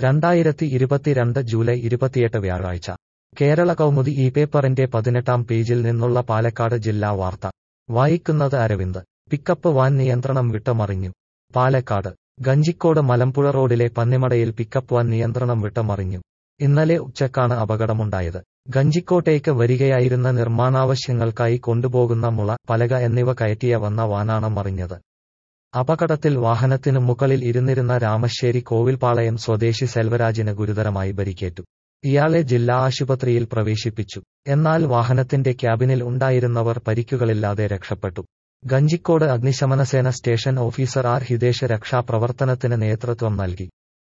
രണ്ടായിരത്തി ഇരുപത്തിരണ്ട് ജൂലൈ ഇരുപത്തിയെട്ട് വ്യാഴാഴ്ച കേരള കൗമുദി ഈ പേപ്പറിന്റെ പതിനെട്ടാം പേജിൽ നിന്നുള്ള പാലക്കാട് ജില്ലാ വാർത്ത വായിക്കുന്നത് അരവിന്ദ് പിക്കപ്പ് വാൻ നിയന്ത്രണം വിട്ട് മറിഞ്ഞു പാലക്കാട് ഗഞ്ചിക്കോട് മലമ്പുഴ റോഡിലെ പന്നിമടയിൽ പിക്കപ്പ് വാൻ നിയന്ത്രണം വിട്ട് മറിഞ്ഞു ഇന്നലെ ഉച്ചക്കാണ് അപകടമുണ്ടായത് ഗഞ്ചിക്കോട്ടേക്ക് വരികയായിരുന്ന നിർമ്മാണാവശ്യങ്ങൾക്കായി കൊണ്ടുപോകുന്ന മുള പലക എന്നിവ കയറ്റിയ വന്ന വാനാണ് മറിഞ്ഞത് അപകടത്തിൽ വാഹനത്തിനു മുകളിൽ ഇരുന്നിരുന്ന രാമശ്ശേരി കോവിൽപാളയം സ്വദേശി സെൽവരാജിന് ഗുരുതരമായി പരിക്കേറ്റു ഇയാളെ ജില്ലാ ആശുപത്രിയിൽ പ്രവേശിപ്പിച്ചു എന്നാൽ വാഹനത്തിന്റെ ക്യാബിനിൽ ഉണ്ടായിരുന്നവർ പരിക്കുകളില്ലാതെ രക്ഷപ്പെട്ടു ഗഞ്ചിക്കോട് അഗ്നിശമനസേന സ്റ്റേഷൻ ഓഫീസർ ആർ ഹിതേഷ് രക്ഷാപ്രവർത്തനത്തിന് നേതൃത്വം നൽകി